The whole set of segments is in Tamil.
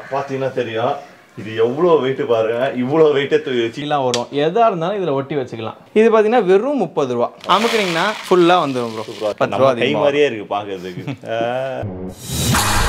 பார்த்தீங்கன்னா தெரியும் இது எவ்வளோ வெயிட் பாருங்க இவ்வளோ வெயிட்டே தூக்கி வச்சு எல்லாம் வரும் எதாக இருந்தாலும் இதில் ஒட்டி வச்சுக்கலாம் இது பார்த்தீங்கன்னா வெறும் முப்பது ரூபா அமுக்குனீங்கன்னா ஃபுல்லாக வந்துடும் ப்ரோ பத்து நம்ம ரூபா கை அதிகமாக மாதிரியே இருக்கு பார்க்கறதுக்கு ஆ.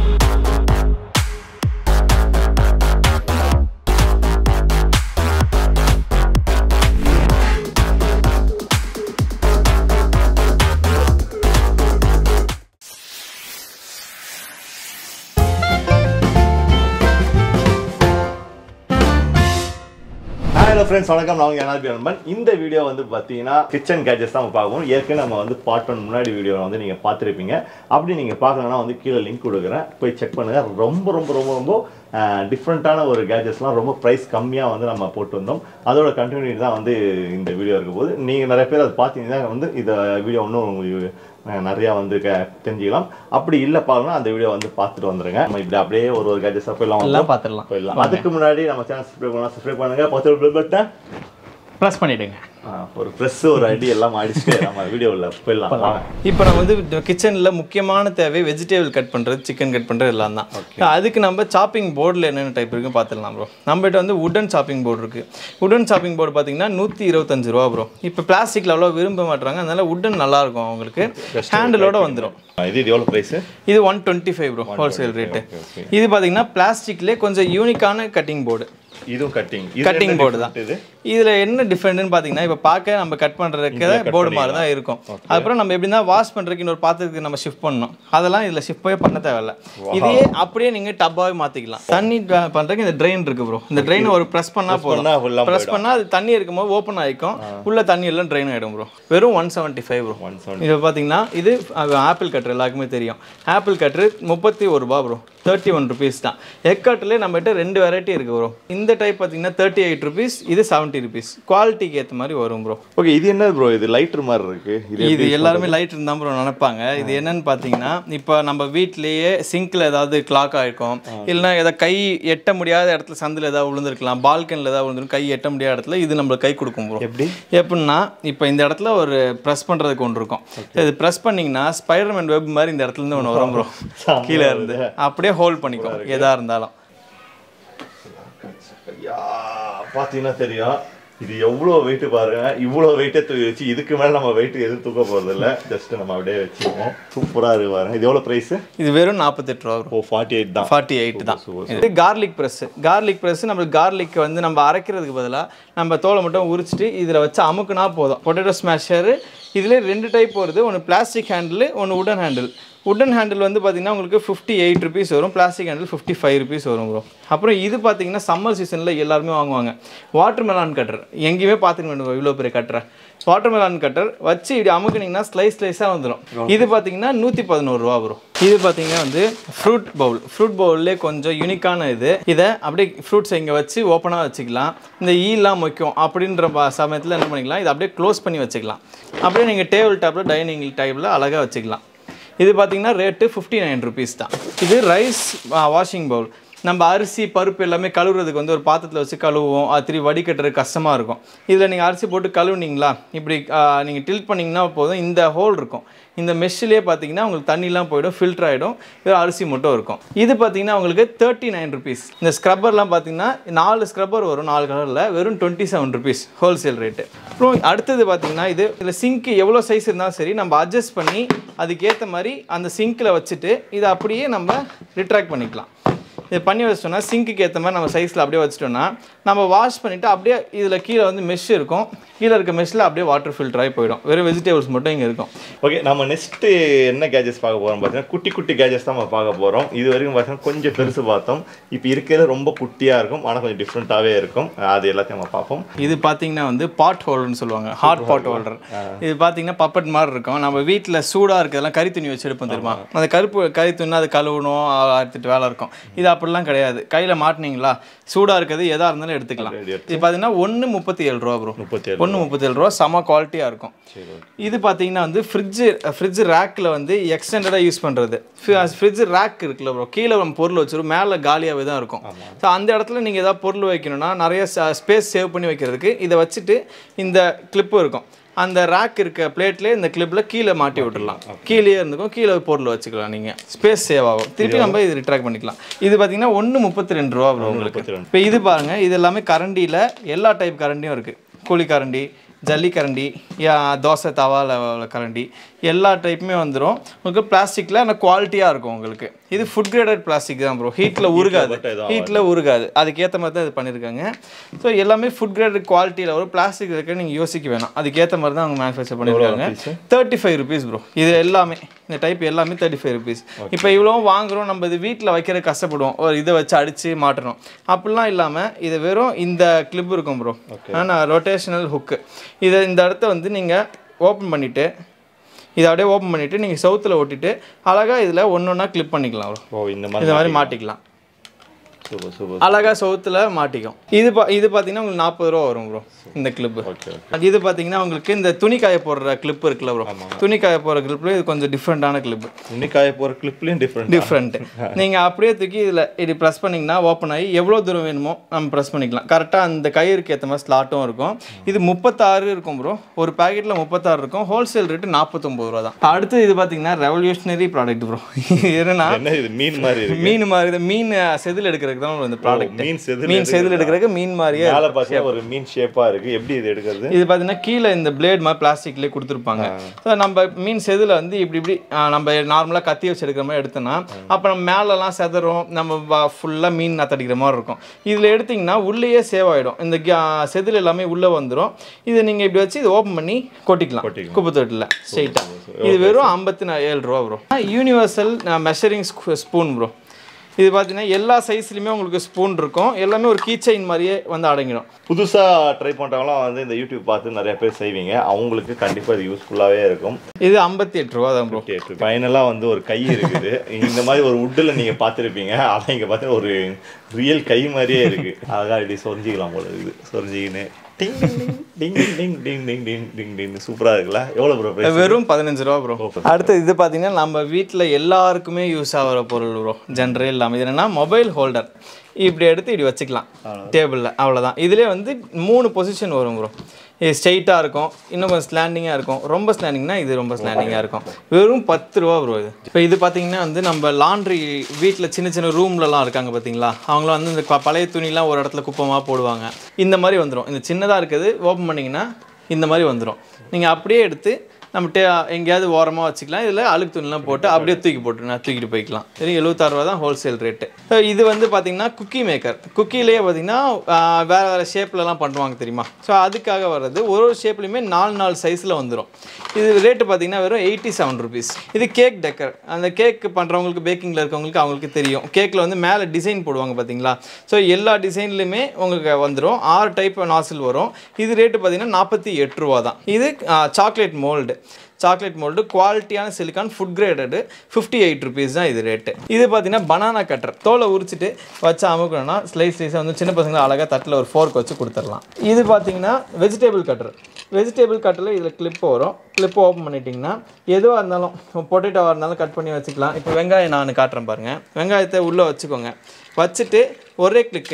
ஹலோ ஃப்ரெண்ட்ஸ் வணக்கம் நான் உங்க என்ஆர்பி நண்பன் இந்த வீடியோ வந்து பார்த்தீங்கன்னா கிச்சன் கேஜெட்ஸ் தான் நம்ம பார்க்க போகிறோம் ஏற்கனவே நம்ம வந்து பார்ட் ஒன் முன்னாடி வீடியோவில் வந்து நீங்கள் பார்த்துருப்பீங்க அப்படி நீங்கள் பார்க்கலன்னா வந்து கீழே லிங்க் கொடுக்குறேன் போய் செக் பண்ணுங்கள் ரொம்ப ரொம்ப ரொம்ப ரொம்ப டிஃப்ரெண்ட்டான ஒரு கேஜெட்ஸ்லாம் ரொம்ப ப்ரைஸ் கம்மியாக வந்து நம்ம போட்டு வந்தோம் அதோட கண்டினியூட்டி தான் வந்து இந்த வீடியோ இருக்க போது நீங்கள் நிறைய பேர் அதை பார்த்தீங்கன்னா வந்து இந்த வீடியோ இன்னும் உங்களுக்கு அஹ், நிறையா வந்து க- தெரிஞ்சுக்கலாம் அப்படி இல்லை பார்க்கணும் அந்த வீடியோ வந்து பார்த்துட்டு வந்துருங்க நம்ம இப்படி அப்படியே ஒரு ஒரு கேஜெட்ஸாக போயிடலாம் எல்லாம் பார்த்துடலாம் போயிடலாம் அதுக்கு முன்னாடி நம்ம சேனல் சப்ஸ்கிரைப் பண்ணலாம் சப்ஸ்கிரைப் பண்ணுங்க பத்து பில் பட்டன் ப்ளஸ் பண்ணிவிடுங்க ஒரு ப்ரெஸ் ஒரு ஐடி எல்லாம் அடிச்சுட்டு நம்ம வீடியோவில் போயிடலாம் வாங்க. இப்போ நம்ம வந்து கிச்சனில் முக்கியமான தேவை வெஜிடபிள் கட் பண்ணுறது சிக்கன் கட் பண்ணுறது எல்லாம் தான் அதுக்கு நம்ம சாப்பிங் போர்டில் என்னென்ன டைப் இருக்குன்னு பார்த்துடலாம் ப்ரோ நம்மகிட்ட வந்து உடன் சாப்பிங் போர்டு இருக்குது உடன் சாப்பிங் போர்டு பார்த்தீங்கன்னா நூற்றி இருபத்தஞ்சு ரூபா ப்ரோ இப்போ பிளாஸ்டிக்கில் அவ்வளோ விரும்ப மாட்டாங்க அதனால உடன் நல்லாயிருக்கும் அவங்களுக்கு ஹேண்டிலோட வந்துடும் இது எவ்வளோ ப்ரைஸு இது one twenty five bro wholesale rate இது பார்த்தீங்கன்னா பிளாஸ்டிக்லேயே கொஞ்சம் யூனிக்கான கட்டிங் போர்டு இதுவும் கட்டிங் கட்டிங் போர்டு தான் இது இதில் என்ன டிஃப்ரெண்ட்னு பார்த்தீங்கன்னா இப்போ பார்க்க நம்ம கட் பண்ணுறதுக்கு போர்டு மாதிரி தான் இருக்கும் அப்புறம் நம்ம எப்படின்னா வாஷ் பண்ணுறதுக்கு இன்னொரு பாத்திரத்துக்கு நம்ம ஷிஃப்ட் பண்ணணும் அதெல்லாம் இதில் ஷிஃப்ட் பண்ண தேவையில்ல இதையே அப்படியே நீங்கள் டப்பாவே மாற்றிக்கலாம் தண்ணி பண்ணுறதுக்கு இந்த ட்ரெயின் இருக்கு ப்ரோ இந்த ட்ரெயினை ஒரு ப்ரெஸ் பண்ணால் போதும் பண்ணா full ஆ ப்ரெஸ் பண்ணால் அது தண்ணி இருக்கும்போது ஓப்பன் ஆகிக்கும் உள்ள தண்ணி எல்லாம் ட்ரெயின் ஆகிடும் ப்ரோ வெறும் one seventy five bro one seven இது பார்த்தீங்கன்னா இது ஆப்பிள் கட்ரு எல்லாருக்குமே தெரியும் ஆப்பிள் கட்ரு முப்பத்தி ஒரு ரூபா ப்ரோ தேர்ட்டி ஒன் ருபீஸ் தான் எக்கட்லேயே நம்மகிட்ட ரெண்டு வெரைட்டி இருக்குது ப்ரோ இந்த டைப் பார்த்தீங்கன்னா தேர்ட்டி எயிட் ருபீஸ் இது செவன்ட்டி ருபீஸ் குவாலிட்டிக்கு ஏற்ற மாதிரி வரும் ப்ரோ ஓகே இது என்ன ப்ரோ இது லைட்டர் மாதிரி இருக்கு இது இது எல்லாருமே லைட் இருந்தால் ப்ரோ நினைப்பாங்க இது என்னன்னு பார்த்தீங்கன்னா இப்போ நம்ம வீட்லேயே சிங்க்ல ஏதாவது கிளாக் ஆயிருக்கும் இல்லைன்னா ஏதாவது கை எட்ட முடியாத இடத்துல சந்தில் ஏதாவது விழுந்திருக்கலாம் பால்கனில் ஏதாவது விழுந்திருக்கும் கை எட்ட முடியாத இடத்துல இது நம்மளுக்கு கை கொடுக்கும் ப்ரோ எப்படி எப்படின்னா இப்போ இந்த இடத்துல ஒரு ப்ரெஸ் பண்ணுறதுக்கு ஒன்று இருக்கும் இது ப்ரெஸ் பண்ணிங்கன்னா ஸ்பைடர்மேன் வெப் மாதிரி இந்த இடத்துல இருந்து ஒன்று வரும் ப்ரோ கீழே இருந்து அப்படியே ஹோல்ட் பண்ணிக்கும் எதாக இருந்தாலும் ஐயா பார்த்தீங்கன்னா தெரியும் இது எவ்வளோ வெயிட் பாருங்க இவ்வளோ வெயிட்டே தூக்கி வச்சு இதுக்கு மேலே நம்ம வெயிட் எதுவும் தூக்க போகிறது இல்லை ஜஸ்ட் நம்ம அப்படியே வச்சுக்கோங்க சூப்பராக இருக்கு பாருங்க இது எவ்வளோ ப்ரைஸு இது வெறும் நாற்பத்தெட்டு ரூபா வரும் ஓ ஃபார்ட்டி எயிட் தான் ஃபார்ட்டி எயிட் தான் இது கார்லிக் ப்ரெஸ் கார்லிக் ப்ரெஸ் நம்மளுக்கு கார்லிக் வந்து நம்ம அரைக்கிறதுக்கு பதிலாக நம்ம தோலை மட்டும் உரிச்சிட்டு இதில் வச்சு அமுக்குனா போதும் பொட்டேட்டோ ஸ்மாஷரு இதில் ரெண்டு டைப் வருது ஒன்று பிளாஸ்டிக் ஹேண்டில் ஒன்று உடன் ஹேண்டில் உடன் ஹேண்டில் வந்து பார்த்தீங்கன்னா உங்களுக்கு ஃபிஃப்டி எயிட் ருபீஸ் வரும் plastic handle fifty five rupees வரும் ப்ரோ அப்புறம் இது பார்த்தீங்கன்னா சம்மர் சீசனில் எல்லாருமே வாங்குவாங்க வாட்டர் மெலான் கட்டர் எங்கேயுமே பார்த்துக்க வேண்டும் இவ்வளோ பெரிய கட்டரை வாட்டர் மெலான் கட்டர் வச்சு இப்படி அமுக்குனீங்கன்னா ஸ்லைஸ் ஸ்லைஸாக வந்துடும் இது பார்த்தீங்கன்னா நூற்றி பதினோரு ரூபா வரும் இது பார்த்தீங்கன்னா வந்து ஃப்ரூட் பவுல் ஃப்ரூட் பவுல்லே கொஞ்சம் யூனிக்கான இது இதை அப்படியே ஃப்ரூட்ஸ் இங்கே வச்சு ஓப்பனாக வச்சுக்கலாம் இந்த ஈலாம் மொய்க்கும் அப்படின்ற ப- சமயத்தில் என்ன பண்ணிக்கலாம் இதை அப்படியே க்ளோஸ் பண்ணி வச்சுக்கலாம் அப்படியே நீங்கள் டேபிள் டாப்பில் டைனிங் டைப்பில் அழகாக வச்சுக்கலாம் இது பார்த்தீங்கன்னா ரேட்டு ஃபிஃப்டி நைன் ருபீஸ் தான் இது ரைஸ் வாஷிங் பவுல் நம்ம அரிசி பருப்பு எல்லாமே கழுவுறதுக்கு வந்து ஒரு பாத்திரத்தில் வச்சு கழுவுவோம் அது திரும்பி வடிகட்டுறது கஷ்டமாக இருக்கும் இதில் நீங்கள் அரிசி போட்டு கழுவுனீங்களா இப்படி நீங்கள் டில்ட் பண்ணிங்கன்னா போதும் இந்த ஹோல் இருக்கும் இந்த மெஷ்ஷிலே பார்த்தீங்கன்னா உங்களுக்கு தண்ணிலாம் போயிடும் ஃபில்டர் ஆகிடும் வெறும் அரிசி மட்டும் இருக்கும் இது பார்த்தீங்கன்னா உங்களுக்கு தேர்ட்டி நைன் ருபீஸ் இந்த ஸ்க்ரப்பர்லாம் பார்த்தீங்கன்னா நாலு ஸ்க்ரப்பர் வரும் நாலு கலரில் வெறும் twenty seven rupees wholesale rate அப்புறம் அடுத்தது பார்த்தீங்கன்னா இது இதில் சிங்க்கு எவ்வளோ சைஸ் இருந்தாலும் சரி நம்ம அட்ஜஸ்ட் பண்ணி அதுக்கேற்ற மாதிரி அந்த சிங்க்கில் வச்சுட்டு இதை அப்படியே நம்ம ரிட்ராக்ட் பண்ணிக்கலாம் இது பண்ணி வச்சிட்டோம்னா சிங்க்குக்கு ஏற்ற மாதிரி நம்ம சைஸில் அப்படியே வச்சிட்டோம்னா நம்ம வாஷ் பண்ணிவிட்டு அப்படியே இதில் கீழே வந்து மெஷ் இருக்கும் கீழே இருக்க மெஷ்ஷில் அப்படியே வாட்டர் ஃபில்டர் ஆகி போயிடும் வெறும் வெஜிடபிள்ஸ் மட்டும் இங்கே இருக்கும் ஓகே நம்ம நெக்ஸ்ட்டு என்ன கேஜெட்ஸ் பார்க்க போகிறோம் பார்த்தீங்கன்னா குட்டி குட்டி கேஜெட்ஸ் தான் நம்ம பார்க்க போகிறோம் இது வரைக்கும் பார்த்தீங்கன்னா கொஞ்சம் பெருசு பார்த்தோம் இப்போ இருக்கிறது ரொம்ப குட்டியாக இருக்கும் ஆனால் கொஞ்சம் டிஃப்ரெண்ட்டாகவே இருக்கும் அது எல்லாத்தையும் நம்ம பார்ப்போம் இது பார்த்தீங்கன்னா வந்து பாட் ஹோல்டர்னு சொல்லுவாங்க ஹாட் பாட் ஹோல்டர் இது பார்த்தீங்கன்னா பப்பட் மாதிரி இருக்கும் நம்ம வீட்டில் சூடாக இருக்கிறதெல்லாம் கறி துணி வச்சு எடுப்போம் தெரியுமா அந்த கருப்பு கறி துணி அது கழுவணும் அறுத்துட்டு வேலை இருக்கும் இது அப்படிலாம் கிடையாது கையில் மாட்டினீங்களா சூடாக இருக்கிறது எதாக இருந்தாலும் எடுத்துக்கலாம் Ready இது பார்த்தீங்கன்னா ஒன்று முப்பத்தி ஏழு ரூபா ப்ரோ முப்பத்தி ஏழு ஒன்று முப்பத்தி ஏழு ரூபா செம குவாலிட்டியாக இருக்கும் சரி இது பார்த்தீங்கன்னா வந்து ஃப்ரிட்ஜு ஃப்ரிட்ஜ் ரேக்கில் வந்து எக்ஸ்டெண்டடாக யூஸ் பண்ணுறது ஃப்ரிட்ஜ் ரேக் இருக்குல்ல ப்ரோ கீழே நம்ம பொருள் வச்சிரும் மேலே காலியாகவே தான் இருக்கும் ஸோ அந்த இடத்துல நீங்கள் ஏதாவது பொருள் வைக்கணும்னா நிறைய ஸ்பேஸ் சேவ் பண்ணி வைக்கிறதுக்கு இதை வச்சுட்டு இந்த கிளிப்பு இருக்கும் அந்த ரேக் இருக்க பிளேட்லேயே இந்த கிளிப்பில் கீழே மாட்டி விட்டுடலாம் கீழே இருந்துக்கும் கீழே பொருள் வச்சுக்கலாம் நீங்கள் ஸ்பேஸ் சேவ் ஆகும் திருப்பி நம்ம இது ரிட்ராக்ட் பண்ணிக்கலாம் இது பார்த்தீங்கன்னா ஒன்று முப்பத்தி ரெண்டு ரூபா bro உங்களுக்கு 32. இப்போ இது பாருங்க இது எல்லாமே கரண்டியில் எல்லா டைப் கரண்டியும் இருக்குது குழி கரண்டி ஜல்லி கரண்டி யா தோசை தவால கரண்டி எல்லா டைப்புமே வந்துடும் உங்களுக்கு பிளாஸ்டிக்கில் ஆனால் குவாலிட்டியாக இருக்கும் உங்களுக்கு இது ஃபுட் கிரேடட் பிளாஸ்டிக் தான் ப்ரோ ஹீட்டில் உருகாது பட்டு எதுவும் ஹீட்டில் உருகாது அதுக்கேற்ற மாதிரி தான் இது பண்ணியிருக்காங்க ஸோ எல்லாமே ஃபுட் கிரேடட் குவாலிட்டியில் வரும் பிளாஸ்டிக் இருக்க நீங்கள் யோசிக்க வேணாம் அதுக்கேற்ற மாதிரி தான் அவங்க மேனுஃபேக்சர் பண்ணியிருக்காங்க piece? Thirty five rupees bro இது எல்லாமே இந்த டைப் எல்லாமே தேர்ட்டி ஃபைவ் ருபீஸ் இப்போ இவ்வளோ வாங்குறோம் நம்ம இது வீட்டில் வைக்கிற கஷ்டப்படுவோம் ஒரு இதை வச்சு அடித்து மாட்டணும் அப்படிலாம் இல்லாமல் இது வெறும் இந்த கிளிப் இருக்கும் ப்ரோ ஆனால் ரொட்டேஷனல் ஹுக்கு இதை இந்த இடத்த வந்து நீங்கள் ஓப்பன் பண்ணிவிட்டு இதை அப்படியே ஓப்பன் பண்ணிவிட்டு நீங்கள் சவுத்தில் ஒட்டிட்டு அழகாக இதில் ஒன்று ஒன்றா கிளிப் பண்ணிக்கலாம் bro. ஓ இந்த இந்த மாதிரி மாதிரி மாட்டிக்கலாம் சூப்பர் சூப்பர் அழகாக சவுத்தில் மாட்டிக்கும் இது பா இது பார்த்தீங்கன்னா உங்களுக்கு நாற்பது ரூபா வரும் ப்ரோ இந்த கிளிப்பு ஓகே இது பார்த்தீங்கன்னா உங்களுக்கு இந்த துணி காய போடுற கிளிப் இருக்குல்ல ப்ரோ துணி காய போடுற கிளிப்ல இது கொஞ்சம் டிஃப்ரெண்ட்டான கிளிப் துணிக்காய போகிற கிளிப்லேயும் டிஃப்ரெண்ட் டிஃப்ரெண்ட் நீங்கள் அப்படியே தூக்கி இதில் இது ப்ரெஸ் பண்ணிங்கன்னா ஓப்பன் ஆகி எவ்வளோ தூரம் வேணுமோ நம்ம ப்ரெஸ் பண்ணிக்கலாம் கரெக்டாக அந்த கயிறுக்கு ஏற்ற மாதிரி ஸ்லாட்டும் இருக்கும் இது முப்பத்தாறு இருக்கும் ப்ரோ ஒரு பேக்கெட்டில் முப்பத்தாறு இருக்கும் ஹோல்சேல் ரேட்டு நாற்பத்தொம்பது ரூபா தான் அடுத்து இது பார்த்தீங்கன்னா ரெவல்யூஷனரி ப்ராடக்ட் ப்ரோ என்னன்னா என்ன இது மீன் மாதிரி இருக்கு மீன் மாதிரி தான் மீன் செதில் எடுக்கிறதுக்கு தான் இந்த ப்ராடக்ட் மீன் செதில் மீன் செதில் எடுக்கிறதுக்கு மீன் மாதிரியே மேலே பார்த்தீங்கன்னா ஒரு மீன் ஷேப்பா இருக்கு எப்படி இது எடுக்கிறது இது பார்த்தீங்கன்னா கீழே இந்த பிளேட் மாதிரி பிளாஸ்டிக்லேயே கொடுத்துருப்பாங்க ஸோ நம்ம மீன் செதில் வந்து இப்படி இப்படி ஆ, நம்ம நார்மலாக கத்தி வச்சு எடுக்கிற மாதிரி எடுத்தோன்னா அப்போ நம்ம மேலெல்லாம் செதறும் நம்ம ஃபுல்லாக மீன் நத்தடிக்கிற மாதிரி இருக்கும் இதில் எடுத்திங்கன்னா உள்ளேயே சேவ் ஆகிடும் இந்த கா- செதில் எல்லாமே உள்ளே வந்துடும் இதை நீங்கள் இப்படி வச்சு இதை ஓப்பன் பண்ணி கொட்டிக்கலாம் கொட்டிக்கலாம். குப்பை தொட்டில் ஸ்ட்ரெயிட்டாக இது வெறும் ஐம்பத்தி ஏழு ரூபா bro universal measuring spoon bro இது பார்த்தீங்கன்னா எல்லா சைஸ்லையுமே உங்களுக்கு ஸ்பூன் இருக்கும் எல்லாமே ஒரு கீ செயின் மாதிரியே வந்து அடங்கிடும் புதுசா ட்ரை பண்றவங்களாம் வந்து இந்த யூடியூப் பார்த்து நிறைய பேர் செய்வீங்க அவங்களுக்கு கண்டிப்பா இது யூஸ்ஃபுல்லாவே இருக்கும் இது ஐம்பத்தி எட்டு ரூபா தான் ப்ரோ ஃபைனலாக வந்து ஒரு கை இருக்குது இந்த மாதிரி ஒரு உட்டில் நீங்க பார்த்துருப்பீங்க ஆனால் இங்க பார்த்தீங்கன்னா ஒரு ரியல் கை மாதிரியே இருக்கு அழகா இப்படி சொரிஞ்சிக்கலாம் போல இருக்குது சொரிஞ்சிக்கின்னு டிங் டிங் டிங் டிங் டிங் டிங் டிங் டிங் டிங் சூப்பரா இருக்குல்ல எவ்வளோ ப்ரோ ப்ரைஸ் வெறும் பதினஞ்சு ரூபா ப்ரோ அடுத்து இது பார்த்தீங்கன்னா நம்ம வீட்டில் எல்லாருக்குமே யூஸ் ஆகிற பொருள் ப்ரோ ஜென்ரே இல்லாமல் இது என்னன்னா மொபைல் ஹோல்டர் இப்படி எடுத்து இப்படி வச்சுக்கலாம் டேபிளில் அவ்வளோதான் இதுலேயே வந்து மூணு பொசிஷன் வரும் ப்ரோ இது ஸ்ட்ரெயிட்டாக இருக்கும் இன்னும் கொஞ்சம் ஸ்லாண்டிங்காக இருக்கும் ரொம்ப ஸ்லாண்டிங்னா இது ரொம்ப ஸ்லாண்டிங்காக இருக்கும் வெறும் பத்து ரூபா ப்ரோ இது இப்போ இது பார்த்தீங்கன்னா வந்து நம்ம லாண்ட்ரி வீட்டில் சின்ன சின்ன ரூம்லலாம் இருக்காங்க பார்த்தீங்களா அவங்களாம் வந்து இந்த ப- பழைய துணிலாம் ஒரு இடத்துல குப்பமாக போடுவாங்க இந்த மாதிரி வந்துடும் இந்த சின்னதாக இருக்குது ஓப்பன் பண்ணிங்கன்னா இந்த மாதிரி வந்துடும் நீங்கள் அப்படியே எடுத்து நம்ம டே எங்கேயாவது ஓரமாக வச்சுக்கலாம் இதில் அழுக்கு துணிலாம் போட்டு அப்படியே தூக்கி போட்டு நான் தூக்கிட்டு போய்க்கலாம் சரி எழுபத்தாறு ரூபா தான் ஹோல்சேல் ரேட்டு இது வந்து பார்த்தீங்கன்னா குக்கி மேக்கர் குக்கிலேயே பார்த்தீங்கன்னா ஆஹ், வேற வேறு ஷேப்லலாம் பண்ணுவாங்க தெரியுமா ஸோ அதுக்காக வர்றது ஒரு ஒரு ஷேப்லையுமே நாலு நாலு சைஸில் வந்துடும் இது ரேட்டு பார்த்தீங்கன்னா வெறும் எயிட்டி செவன் ருபீஸ் இது கேக் டெக்கர் அந்த கேக் பண்ணுறவங்களுக்கு பேக்கிங்கில் இருக்கவங்களுக்கு அவங்களுக்கு தெரியும் கேக்கில் வந்து மேலே டிசைன் போடுவாங்க பார்த்தீங்களா ஸோ எல்லா டிசைன்லையுமே உங்களுக்கு வந்துடும் ஆறு டைப் நாசில் வரும் இது ரேட்டு பார்த்தீங்கன்னா நாற்பத்தி எட்டு ரூபா தான் இது சாக்லேட் மோல்டு சாக்லேட் மோல்டு குவாலிட்டியான silicone food graded fifty eight rupees தான் இது ரேட்டு இது பார்த்தீங்கன்னா பனானா கட்டர் தோலை உரிச்சிட்டு வச்சு அமுக்கணும்னா ஸ்லைஸ் ஸ்லைஸாக வந்து சின்ன பசங்க அழகாக தட்டில் ஒரு ஃபோர்க் வச்சு கொடுத்துடலாம் இது பார்த்தீங்கன்னா வெஜிடபிள் கட்டர் வெஜிடபிள் கட்டரில் இதில் கிளிப் வரும் கிளிப் ஓப்பன் பண்ணிட்டிங்கன்னா எதுவாக இருந்தாலும் பொட்டேட்டோவாக இருந்தாலும் கட் பண்ணி வச்சுக்கலாம் இப்போ வெங்காயம் நான் காட்டுறேன் பாருங்கள் வெங்காயத்தை உள்ளே வச்சுக்கோங்க வச்சுட்டு ஒரே கிளிக்கு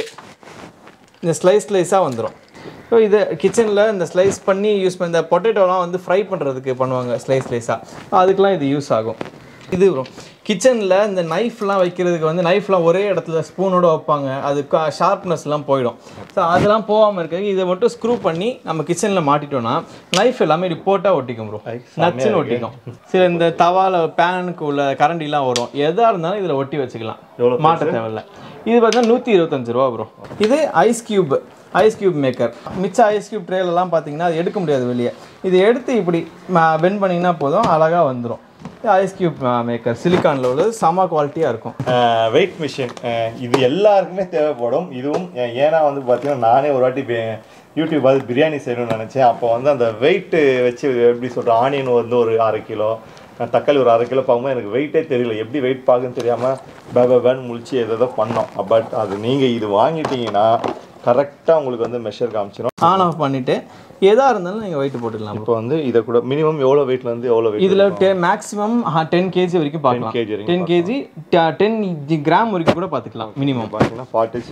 இந்த ஸ்லைஸ் ஸ்லைஸாக வந்துடும் ஸோ இது கிச்சனில் இந்த ஸ்லைஸ் பண்ணி யூஸ் பண்ண இந்த பொட்டேட்டோலாம் வந்து ஃப்ரை பண்ணுறதுக்கு பண்ணுவாங்க ஸ்லைஸ் ஸ்லைஸாக அதுக்கெலாம் இது யூஸ் ஆகும் இது வரும் கிச்சனில் இந்த நைஃப்லாம் வைக்கிறதுக்கு வந்து நைஃப்லாம் ஒரே இடத்துல ஸ்பூனோட வைப்பாங்க அது ஷார்ப்னஸ்லாம் போயிடும் ஸோ அதெல்லாம் போகாமல் இருக்க இதை மட்டும் ஸ்க்ரூ பண்ணி நம்ம கிச்சனில் மாட்டிட்டோம்னா நைஃப் எல்லாமே இப்படி போட்டால் ஒட்டிக்கும் ப்ரோ நச்சுன்னு ஒட்டிக்கும் சில இந்த தவால பேனுக்கு உள்ள கரண்டிலாம் வரும் எதாக இருந்தாலும் இதில் ஒட்டி வச்சுக்கலாம் எவ்வளோ மாட்ட தேவையில்ல இது பார்த்தீங்கன்னா நூற்றி இருபத்தஞ்சு ரூபா ப்ரோ இது ice cube ice cube maker மிச்ச ஐஸ் கியூப் ட்ரேலெல்லாம் பார்த்தீங்கன்னா அது எடுக்க முடியாது வெளியே இது எடுத்து இப்படி பெண்ட் பண்ணிங்கன்னா போதும் அழகாக வந்துடும் ஐஸ் கியூப் மேக்கர் சிலிக்கானில் உள்ளது செம குவாலிட்டியாக இருக்கும் வெயிட் மிஷின் இது எல்லாருக்குமே தேவைப்படும் இதுவும் ஏ- ஏன்னா வந்து பார்த்தீங்கன்னா நானே ஒரு வாட்டி பி- யூடியூப் பார்த்து பிரியாணி செய்யணும்னு நினச்சேன் அப்போ வந்து அந்த வெயிட்டு வச்சு எப்படி சொல்கிறேன் ஆனியன் வந்து ஒரு அரை கிலோ அஹ் தக்காளி ஒரு அரை கிலோ பார்க்கும்போது எனக்கு வெயிட்டே தெரியல எப்படி வெயிட் பார்க்குன்னு தெரியாமல் பேபேன்னு முழிச்சு எதோ பண்ணோம் பட் அது நீங்கள் இது வாங்கிட்டீங்கன்னா கரெக்டாக உங்களுக்கு வந்து மெஷர் காமிச்சிடும் ஆன் ஆஃப் பண்ணிவிட்டு எதாக இருந்தாலும் நீங்கள் வெயிட் போட்டுக்கலாம் இப்போ வந்து இதை கூட மினிமம் எவ்வளோ வெயிட்லேருந்து எவ்வளோ வெயிட் இதில் டெ மேக்ஸிமம் டென் கேஜி வரைக்கும் பார்க்கலாம் kg வரைக்கும் டென் கேஜி டென் கிராம் வரைக்கும் கூட பார்த்துக்கலாம் மினிமம் பார்த்தீங்கன்னா ஃபார்ட்டி சிக்ஸ்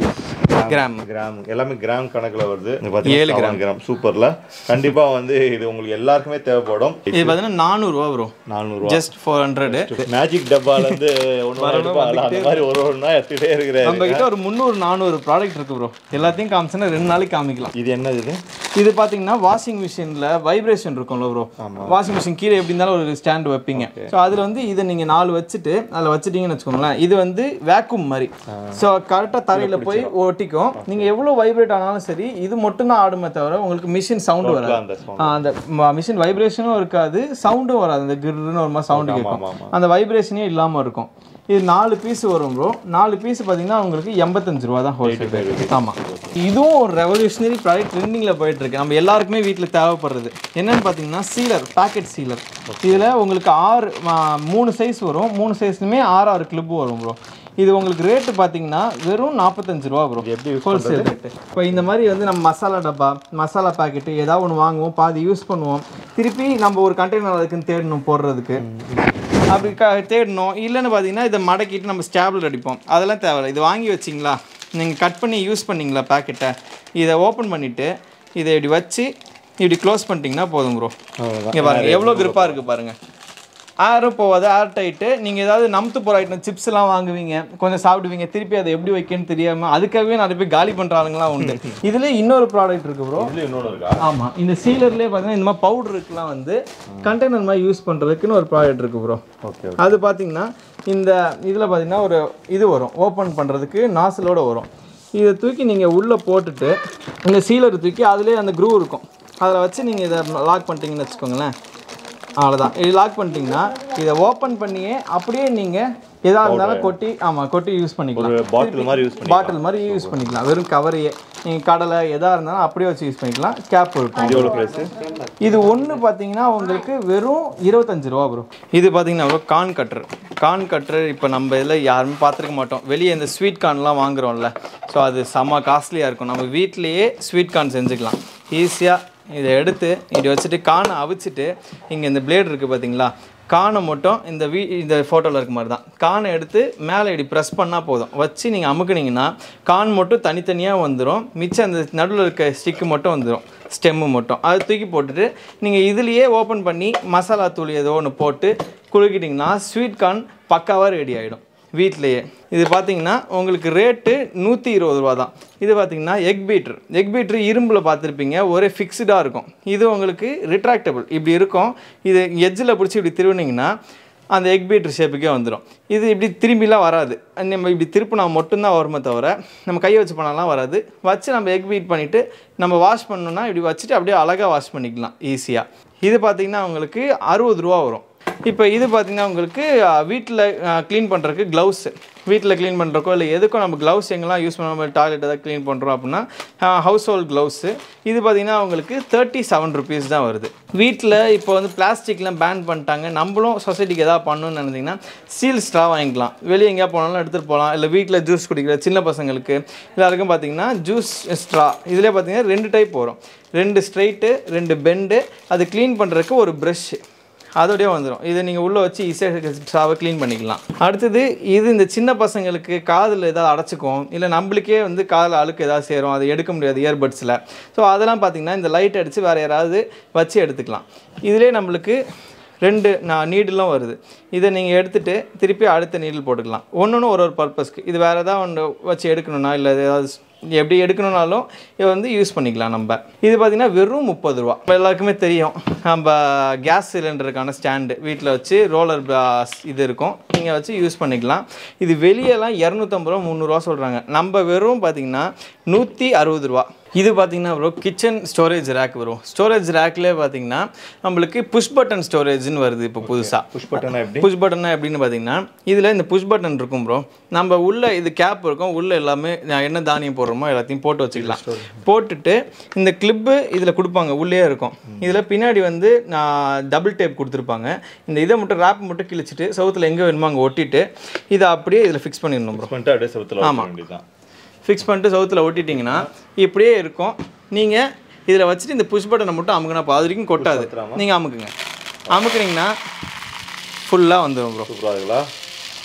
கிராம் கிராம் எல்லாமே கிராம் கணக்குல வருது இது ஏழு பார்த்தீங்கன்னா கிராம் கிராம் சூப்பர்ல கண்டிப்பா வந்து இது உங்களுக்கு எல்லாருக்குமே தேவைப்படும் இது பார்த்தீங்கன்னா நானூறுரூவா வரும் நானூறுரூவா ஜஸ்ட் ஃபோர் ஹண்ட்ரடு மேஜிக் டப்பால இருந்து ஒன்று எடுப்பாங்கல்ல அந்த மாதிரி ஒரு ஒன்றா எடுத்துகிட்டே இருக்கிறாரு நம்ம கிட்ட ஒரு முந்நூறு நானூறு ப்ராடக்ட் இருக்கு ப்ரோ எல்லாத்தையும் காமிச்சுன்னா ரெண்டு நாளைக்கு காமிக்கலாம் இது என்னது இது இது பார்த்தீங்கன்னா வாஷிங் மிஷினில் வைப்ரேஷன் இருக்கும்ல ப்ரோ வாஷிங் மிஷின் கீழே எப்படி இருந்தாலும் ஒரு ஸ்டாண்ட் வைப்பீங்க ஸோ அதில் வந்து இதை நீங்கள் நாலு வச்சுட்டு அதில் வச்சுட்டீங்கன்னு வச்சுக்கோங்களேன் இது வந்து வேக்யூம் மாதிரி ஸோ கரெக்டாக தரையில் போய் ஒட்டிக்கும் நீங்கள் எவ்வளோ வைப்ரேட் ஆனாலும் சரி இது மட்டும்தான் ஆடுமே தவிர உங்களுக்கு மிஷின் சவுண்டு வராது அந்த sound. ஆ, அந்த மிஷின் வைப்ரேஷனும் இருக்காது சவுண்டும் வராது அந்த கிர்னு ஒரு மாதிரி சவுண்டு கேட்கும் அந்த வைப்ரேஷனே இல்லாமல் இருக்கும் இது நாலு பீஸ் வரும் ப்ரோ நாலு பீஸ் பார்த்தீங்கன்னா உங்களுக்கு எண்பத்தஞ்சு ரூபா தான் ஹோல்சேல் ஆமாம் இதுவும் ஒரு ரெவல்யூஷனரி ப்ராடக்ட் ட்ரெண்டிங்கில் போயிட்டு இருக்கு நம்ம எல்லாருக்குமே வீட்டில் தேவைப்படுறது என்னன்னு பார்த்தீங்கன்னா சீலர் பாக்கெட் சீலர் இதில் உங்களுக்கு ஆறு ஆ, மூணு சைஸ் வரும் மூணு சைஸ்லுமே ஆறு ஆறு கிளிப் வரும் ப்ரோ இது உங்களுக்கு ரேட்டு பார்த்தீங்கன்னா வெறும் நாற்பத்தஞ்சு ரூபா ப்ரோ எப்படி ஹோல்சேல் ரேட்டு இப்போ இந்த மாதிரி வந்து நம்ம மசாலா டப்பா மசாலா பாக்கெட்டு ஏதாவது ஒன்று வாங்குவோம் பாதி யூஸ் பண்ணுவோம் திருப்பி நம்ம ஒரு கண்டெய்னர் அதுக்குன்னு தேடணும் போடுறதுக்கு அப்படி க தேடணும் இல்லைன்னு பார்த்தீங்கன்னா இதை மடக்கிட்டு நம்ம ஸ்டாப்லர் அடிப்போம் அதெல்லாம் தேவையில்ல இது வாங்கி வச்சிங்களா நீங்கள் கட் பண்ணி யூஸ் பண்ணீங்களா பேக்கெட்டை இதை ஓப்பன் பண்ணிவிட்டு இதை இப்படி வச்சு இப்படி க்ளோஸ் பண்ணிட்டீங்கன்னா போதும் ப்ரோ இங்கே பாருங்கள் எவ்வளோ grip-ஆ இருக்குது பாருங்கள் ஏரும் போகாது ஏர் டைட்டு நீங்கள் ஏதாவது நம்த்து போகிற ஐட்டம் சிப்ஸ்லாம் வாங்குவீங்க கொஞ்சம் சாப்பிடுவீங்க திருப்பி அதை எப்படி வைக்கன்னு தெரியாமல் அதுக்காகவே நிறைய பேர் காலி பண்ணுற ஆளுங்களாம் உண்டு இதில் இன்னொரு ப்ராடக்ட் இருக்குது ப்ரோ இதுல இன்னொன்று இருக்கா ஆமாம் இந்த சீலர்லேயே பார்த்தீங்கன்னா இந்த மாதிரி பவுடருக்குலாம் வந்து கண்டெய்னர் மாதிரி யூஸ் பண்ணுறதுக்குன்னு ஒரு ப்ராடக்ட் இருக்குது ப்ரோ ஓகே அது பார்த்தீங்கன்னா இந்த இதில் பார்த்தீங்கன்னா ஒரு இது வரும் ஓப்பன் பண்ணுறதுக்கு நாசிலோட வரும் இதை தூக்கி நீங்கள் உள்ளே போட்டுட்டு இந்த சீலர் தூக்கி அதுலேயே அந்த க்ரூ இருக்கும் அதில் வச்சு நீங்கள் இதை லாக் பண்ணிட்டீங்கன்னு வச்சுக்கோங்களேன் அவ்வளோதான் இது லாக் பண்ணிட்டீங்கன்னா இதை ஓப்பன் பண்ணியே அப்படியே நீங்கள் எதாக இருந்தாலும் கொட்டி ஆமாம் கொட்டி யூஸ் பண்ணிக்கலாம் ஒரு பாட்டில் மாதிரி யூஸ் பண்ணி பாட்டில் மாதிரி யூஸ் பண்ணிக்கலாம் வெறும் கவரையே நீங்கள் கடலை எதாக இருந்தாலும் அப்படியே வச்சு யூஸ் பண்ணிக்கலாம் கேப் இருக்கும் எவ்வளோ ப்ரைஸ் இது ஒன்று பார்த்தீங்கன்னா உங்களுக்கு வெறும் இருபத்தஞ்சு ரூபா ப்ரோ இது பார்த்தீங்கன்னா bro can cutter can cutter இப்போ நம்ம இதில் யாருமே பார்த்துருக்க மாட்டோம் வெளியே இந்த ஸ்வீட் கார்ன்லாம் வாங்குறோம்ல ஸோ அது செம்ம காஸ்ட்லியாக இருக்கும் நம்ம வீட்டிலேயே ஸ்வீட் கார்ன் செஞ்சுக்கலாம் ஈஸியாக இதை எடுத்து இப்படி வச்சுட்டு கானை அவிச்சிட்டு இங்கே இந்த பிளேடு இருக்குது பார்த்தீங்களா கானை மட்டும் இந்த வீ இந்த ஃபோட்டோவில் இருக்க மாதிரி தான் கானை எடுத்து மேலே இப்படி ப்ரெஸ் பண்ணால் போதும் வச்சு நீங்கள் அமுக்குனீங்கன்னா கான் மட்டும் தனித்தனியாக வந்துடும் மிச்சம் அந்த நடுவில் இருக்க ஸ்டிக்கு மட்டும் வந்துடும் ஸ்டெம்மு மட்டும் அதை தூக்கி போட்டுட்டு நீங்கள் இதுலேயே ஓப்பன் பண்ணி மசாலா தூள் ஏதோ ஒன்று போட்டு குலுக்கிட்டிங்கன்னா ஸ்வீட் கார்ன் பக்காவாக ரெடி ஆகிடும் வீட்டிலையே இது பார்த்தீங்கன்னா உங்களுக்கு ரேட்டு நூற்றி இருபது ரூபா தான் இது பார்த்தீங்கன்னா எக் பீட்ரு எக் பீட்ரு இரும்பில் பார்த்துருப்பீங்க ஒரே ஃபிக்ஸ்டாக இருக்கும் இது உங்களுக்கு ரிட்ராக்டபிள் இப்படி இருக்கும் இது எட்ஜில் பிடிச்சி இப்படி திருவினீங்கன்னா அந்த எக் பீட்ரு ஷேப்புக்கே வந்துடும் இது இப்படி திரும்பிலாம் வராது நம்ம இப்படி திருப்பினா மட்டும்தான் வருமே தவிர நம்ம கையை வச்சு பண்ணலாம் வராது வச்சு நம்ம எக் பீட் பண்ணிவிட்டு நம்ம வாஷ் பண்ணோம்னா இப்படி வச்சுட்டு அப்படியே அழகாக வாஷ் பண்ணிக்கலாம் ஈஸியாக இது பார்த்திங்கன்னா உங்களுக்கு அறுபது ரூபா வரும் இப்போ இது பார்த்தீங்கன்னா உங்களுக்கு வீட்டில் க்ளீன் பண்ணுறதுக்கு க்ளவுஸு வீட்டில் க்ளீன் பண்ணுறக்கோ இல்லை எதுக்கும் நம்ம க்ளவுஸ் எங்கெல்லாம் யூஸ் பண்ணாமல் டாய்லெட் ஏதாவது க்ளீன் பண்ணுறோம் அப்படின்னா ஹவுஸ் ஹோல்ட் க்ளவுஸு இது பார்த்தீங்கன்னா உங்களுக்கு தேர்ட்டி செவன் ருபீஸ் தான் வருது வீட்டில் இப்போ வந்து பிளாஸ்டிக்லாம் பேன் பண்ணிட்டாங்க நம்மளும் சொசைட்டிக்கு எதாவது பண்ணணும்னு நினைத்தீங்கன்னா ஸ்டீல் ஸ்ட்ரா வாங்கிக்கலாம் வெளியே எங்கேயா போனாலும் எடுத்துகிட்டு போகலாம் இல்லை வீட்டில் ஜூஸ் குடிக்கிற சின்ன பசங்களுக்கு எல்லாருக்கும் பார்த்தீங்கன்னா ஜூஸ் ஸ்ட்ரா இதிலே பார்த்தீங்கன்னா ரெண்டு டைப் வரும் ரெண்டு ஸ்ட்ரைட்டு ரெண்டு பெண்டு அது க்ளீன் பண்ணுறதுக்கு ஒரு ப்ரஷ்ஷு அதோடய வந்துடும் இதை நீங்கள் உள்ளே வச்சு ஈஸியாக ஸ்டாவை க்ளீன் பண்ணிக்கலாம் அடுத்தது இது இந்த சின்ன பசங்களுக்கு காதில் ஏதாவது அடைச்சிக்கும் இல்லை நம்மளுக்கே வந்து காதில் அழுக்கு ஏதாவது சேரும் அதை எடுக்க முடியாது இயர்பட்ஸில் ஸோ அதெல்லாம் பார்த்தீங்கன்னா இந்த லைட் அடித்து வேறு யாராவது வச்சு எடுத்துக்கலாம் இதிலே நம்மளுக்கு ரெண்டு நான் நீடெலாம் வருது இதை நீங்கள் எடுத்துகிட்டு திருப்பி அடுத்த நீடில் போட்டுக்கலாம் ஒன்று ஒன்று ஒரு ஒரு பர்பஸ்க்கு இது வேறு ஏதாவது ஒன்று வச்சு எடுக்கணும்னா இல்லை ஏதாவது எப்படி எடுக்கணும்னாலும் இதை வந்து யூஸ் பண்ணிக்கலாம் நம்ம இது பார்த்திங்கன்னா வெறும் முப்பது ரூபா இப்போ எல்லாருக்குமே தெரியும் நம்ம கேஸ் சிலிண்டருக்கான ஸ்டாண்டு வீட்டில் வச்சு ரோலர் இது இருக்கும் நீங்கள் வச்சு யூஸ் பண்ணிக்கலாம் இது வெளியெல்லாம் இரநூத்தம்பது ரூபா முந்நூறுரூவா சொல்கிறாங்க நம்ம வெறும் பார்த்திங்கன்னா நூற்றி அறுபது ரூபா இது பார்த்தீங்கன்னா ப்ரோ கிச்சன் ஸ்டோரேஜ் ரேக் வரும் ஸ்டோரேஜ் ரேக்லேயே பார்த்தீங்கன்னா நம்மளுக்கு புஷ் பட்டன் ஸ்டோரேஜ்னு வருது இப்போ புதுசாக புஷ் பட்டனா எப்படி புஷ் பட்டன் எப்படின்னு பார்த்தீங்கன்னா இதில் இந்த புஷ் பட்டன் இருக்கும் ப்ரோ நம்ம உள்ள இது கேப் இருக்கும் உள்ள எல்லாமே நான் என்ன தானியம் போடுறோமோ எல்லாத்தையும் போட்டு வச்சுக்கலாம் போட்டுட்டு இந்த கிளிப்பு இதில் கொடுப்பாங்க உள்ளே இருக்கும் இதில் பின்னாடி வந்து நான் டபுள் டேப் கொடுத்துருப்பாங்க இந்த இதை மட்டும் ரேப் மட்டும் கிழிச்சிட்டு சவுத்தில் எங்கே வேணுமோ அங்கே ஒட்டிட்டு இதை அப்படியே இதில் ஃபிக்ஸ் பண்ணிடணும் ப்ரோ பண்ணிட்டு அப்படியே செவுத்துல வைக்க வேண்டியதுதான் ஃபிக்ஸ் பண்ணிட்டு சவுத்தில் ஒட்டிட்டிங்கன்னா இப்படியே இருக்கும் நீங்கள் இதில் வச்சுட்டு இந்த புஷ் பட்டனை மட்டும் அமுக்குனா போதும். அது வரைக்கும் கொட்டாது நீங்கள் அமுக்குங்க அமுக்குனீங்கன்னா ஃபுல்லாக வந்துடும் ப்ரோ சூப்பரா இருக்குங்களா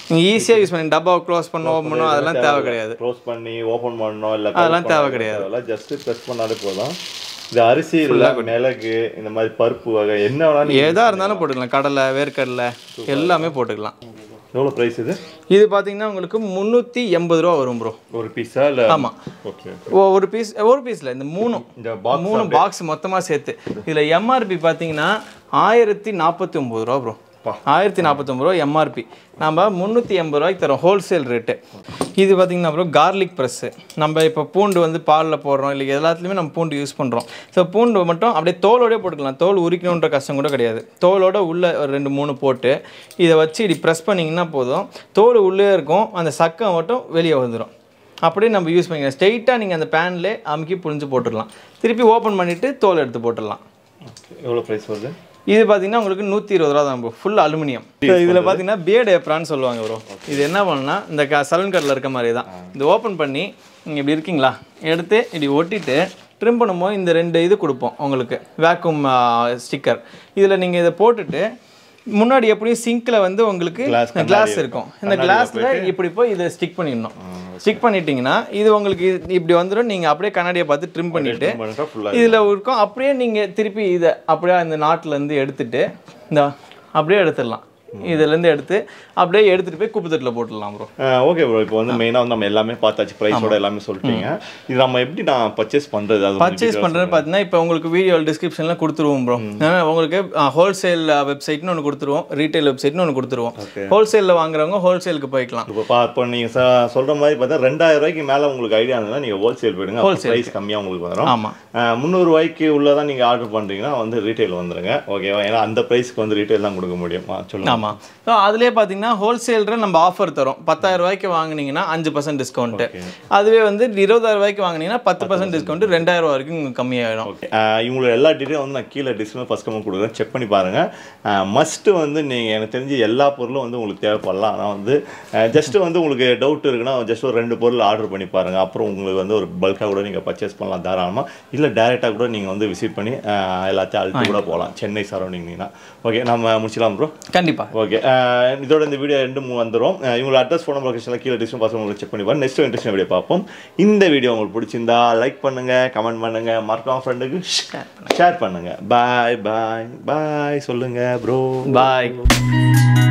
நீங்கள் ஈஸியாக யூஸ் பண்ணி டப்பாவை க்ளோஸ் பண்ண ஓப்பன் பண்ணணும் அதெல்லாம் தேவை கிடையாது க்ளோஸ் பண்ணி ஓபன் பண்ணணும் இல்ல அதெல்லாம் தேவை கிடையாது. அதெல்லாம் ஜஸ்ட் ப்ரெஸ் பண்ணாலே போதும் இது அரிசி இல்ல மிளகு இந்த மாதிரி பருப்பு வகை என்ன வேணாலும் நீங்க- எதாக இருந்தாலும் போட்டுக்கலாம் கடலை வேர்க்கடலை எல்லாமே போட்டுக்கலாம் எவ்வளவு பிரைஸ் இது இது பார்த்தீங்கன்னா உங்களுக்கு முந்நூற்றி எண்பது ரூபா வரும் ப்ரோ ஒரு பீஸா இல்ல ஆமாம் ஓகே ஒரு பீஸ் ஒரு பீஸில் இந்த மூணும் இந்த பாக்ஸ் மூணு பாக்ஸ் மொத்தமாக சேர்த்து இதில் எம்ஆர்பி பார்த்தீங்கன்னா ஆயிரத்தி நாற்பத்தி ஒம்பது ரூபா ப்ரோ பா. ஆயிரத்தி நாற்பத்தொம்பது ரூபா எம்ஆர்பி நம்ம முந்நூற்றி எண்பது ரூபாய்க்கு தரோம் ஹோல்சேல் ரேட்டு இது பார்த்தீங்கன்னா ப்ரோ கார்லிக் ப்ரெஸ்ஸு நம்ம இப்போ பூண்டு வந்து பாலில் போடுறோம் இல்லை எல்லாத்துலேயுமே நம்ம பூண்டு யூஸ் பண்ணுறோம் ஸோ பூண்டு மட்டும் அப்படியே தோலோடய போட்டுக்கலாம் தோல் உரிக்கணுன்ற கஷ்டம் கூட கிடையாது தோலோட உள்ளே ஒரு ரெண்டு மூணு போட்டு இதை வச்சு இப்படி ப்ரெஸ் பண்ணிங்கன்னா போதும் தோல் உள்ளே இருக்கும் அந்த சக்கை மட்டும் வெளியே வந்துடும் அப்படியே நம்ம யூஸ் பண்ணிக்கலாம் ஸ்ட்ரெயிட்டாக நீங்கள் அந்த பேன்லேயே அமுக்கி புழிஞ்சு போட்டுடலாம் திருப்பி ஓப்பன் பண்ணிவிட்டு தோல் எடுத்து போட்டுடலாம் எவ்வளவு பிரைஸ் வருது இது பார்த்தீங்கன்னா உங்களுக்கு நூற்றி இருபது ரூபா தான் ஃபுல் அலுமினியம் இதில் பார்த்தீங்கன்னா பியர்டு ஏப்ரான்னு சொல்லுவாங்க ப்ரோ இது என்ன பண்ணுன்னா இந்த க சலன் கட்டில் இருக்க மாதிரி தான் இது ஓப்பன் பண்ணி நீங்கள் இப்படி இருக்கீங்களா எடுத்து இப்படி ஒட்டிட்டு ட்ரிம் பண்ணும்போது இந்த ரெண்டு இது கொடுப்போம் உங்களுக்கு வேக்யூம் ஸ்டிக்கர் இதில் நீங்கள் இதை போட்டுட்டு முன்னாடி எப்படியும் சிங்கில் வந்து உங்களுக்கு Glass கண்ணாடி கிளாஸ் இருக்கும். இருக்கும் இந்த கிளாஸில் இப்படி போய் இதை ஸ்டிக் பண்ணிடணும் ஸ்டிக் பண்ணிட்டீங்கன்னா இது உங்களுக்கு இது- இப்படி வந்துடும் நீங்கள் அப்படியே கண்ணாடியை பார்த்து ட்ரிம் பண்ணிவிட்டு பண்ணிட்டா ஃபுல்லா இதில் இருக்கும் அப்படியே நீங்கள் திருப்பி இதை அப்படியே அந்த நாட்டிலேருந்து எடுத்துட்டு இந்த அப்படியே எடுத்துடலாம் இதுலேருந்து எடுத்து அப்படியே எடுத்துகிட்டு போய் குப்பை தட்டில் போட்டுடலாம் ப்ரோ ஓகே ப்ரோ இப்போ வந்து மெயினாக வந்து நம்ம எல்லாமே பார்த்தாச்சு ப்ரைஸோட எல்லாமே சொல்லிட்டீங்க இது நம்ம எப்படி நான் பர்ச்சேஸ் பண்றது அது பர்ச்சேஸ் பண்ணுறது பார்த்தீங்கன்னா இப்போ உங்களுக்கு வீடியோ டிஸ்கிரிப்ஷனில் கொடுத்துருவோம் ப்ரோ உங்களுக்கு ஹோல்சேல் வெப்சைட்னு ஒன்று கொடுத்துருவோம் ரீட்டைல் வெப்சைட்னு ஒன்று கொடுத்துருவோம் ஹோல்சேலில் வாங்குறவங்க ஹோல்சேலுக்கு போய்க்கலாம் இப்போ பா இப்போ நீங்கள் ச சொல்கிற மாதிரி பார்த்தா ரெண்டாயிரம் ரூபாய்க்கு மேலே உங்களுக்கு ஐடியா இருந்தால் நீங்கள் ஹோல்சேல் போயிடுங்க ப்ரைஸ் கம்மியாக உங்களுக்கு வரும் ஆமாம் முந்நூறுரூவாய்க்கு உள்ளதான் நீங்கள் ஆர்டர் பண்ணுறீங்கன்னா வந்து ரீட்டைல் வந்துருங்க ஓகேவா ஏன்னா அந்த ப்ரைஸ்க்கு வந்து ரீட்டைல் தான் கொடுக்க முடியும் ஆ, சொல்லுங்க ஆமாம் ஸோ அதுலேயே பார்த்தீங்கன்னா ஹோல்சேலில் நம்ம ஆஃபர் தரோம் பத்தாயிரம் ரூபாய்க்கு வாங்குனீங்கன்னா அஞ்சு பர்சன்ட் டிஸ்கவுண்ட்டு அதுவே வந்து இருபதாயிரம் ரூபாய்க்கு வாங்குனீங்கன்னா பத்து பர்சன்ட் டிஸ்கவுண்ட் ரெண்டாயிரம் ரூபா வரைக்கும் உங்களுக்கு கம்மியாயிடும் ஓகே இவங்களோட எல்லா டீட்டெயிலும் வந்து நான் கீழே டிஸ்பிளே ஃபஸ்ட் கமெண்ட் கொடுக்குறேன் செக் பண்ணி பாருங்கள் மஸ்ட்டு வந்து நீங்கள் எனக்கு தெரிஞ்சு எல்லா பொருளும் வந்து உங்களுக்கு தேவைப்படலாம் ஆனால் வந்து ஜஸ்ட்டு வந்து உங்களுக்கு டவுட் இருக்குன்னா ஜஸ்ட் ஒரு ரெண்டு பொருள் ஆர்டர் பண்ணி பாருங்கள் அப்புறம் உங்களுக்கு வந்து ஒரு பல்காக கூட நீங்கள் பர்ச்சேஸ் பண்ணலாம் தாராளமாக இல்லை டேரெக்டாக கூட நீங்கள் வந்து விசிட் பண்ணி அஹ், எல்லாத்தையும் அழுத்தி கூட போகலாம் சென்னை சரௌண்டிங்னா ஓகே நம்ம முடிச்சிடலாம் ப்ரோ கண்டிப்பாக ஓகே இதோட இந்த வீடியோ ரெண்டு மூணு வந்துடும் இவங்களோட அட்ரஸ் ஃபோன் நம்பர் லொக்கேஷனில் கீழே டிஸ்கிரிப்ஷன் பாஸ் உங்களுக்கு செக் பண்ணி பாருங்க நெக்ஸ்ட் இன்ட்ரெஸ்ட் வீடியோ பார்ப்போம் இந்த வீடியோ உங்களுக்கு பிடிச்சிருந்தா லைக் பண்ணுங்க கமெண்ட் பண்ணுங்க மறக்காம ஃப்ரெண்டுக்கு ஷேர் பண்ணுங்க பாய் பாய் பாய் சொல்லுங்க ப்ரோ பாய்